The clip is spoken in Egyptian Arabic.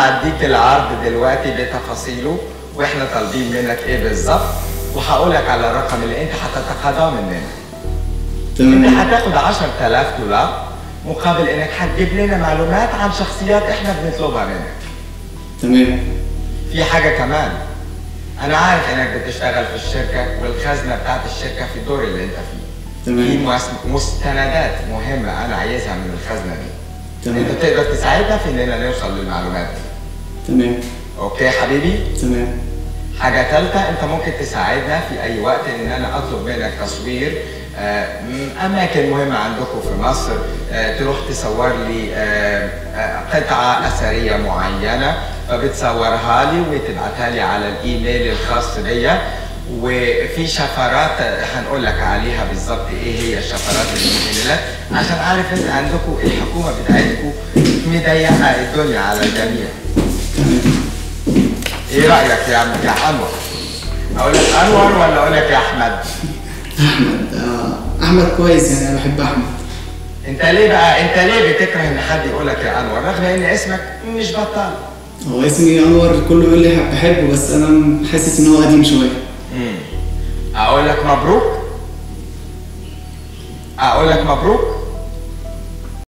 هديك العرض دلوقتي بتفاصيله واحنا طالبين منك ايه بالظبط وهقولك على الرقم اللي انت هتتقاضاه مننا انت تمام هتاخد 10000 دولار مقابل انك هتجيب لنا معلومات عن شخصيات احنا بنطلبها منك تمام في حاجة كمان أنا عارف إنك بتشتغل في الشركة والخزنة بتاعت الشركة في الدور اللي أنت فيه. في تمام مس- مستندات مهمة أنا عايزها من الخزنة دي. تمام أنت تقدر تساعدنا في إننا نوصل للمعلومات دي. تمام أوكي حبيبي؟ تمام حاجة ثالثة أنت ممكن تساعدنا في أي وقت إن أنا أطلب منك تصوير آه، م- أماكن مهمة عندكم في مصر آه، تروح تصور لي آه، آه، قطعة أثرية معينة فبتصورها لي وتبعتها لي على الإيميل الخاص بيا وفي شفرات آه، هنقول لك عليها بالظبط ايه هي الشفرات المهمة عشان عارف انت عندكم الحكومه بتاعتكم مضيقه الدنيا على الجميع. ايه رايك يا عم يا انور؟ اقول لك انور ولا اقول لك يا احمد؟ احمد آه. احمد كويس يعني انا بحب احمد انت ليه بقى انت ليه بتكره ان حد يقول لك يا انور رغم ان اسمك مش بطال؟ هو اسمي انور كله يقول لي بحبه بس انا حاسس ان هو قديم شويه امم اقول لك مبروك؟ اقول لك مبروك؟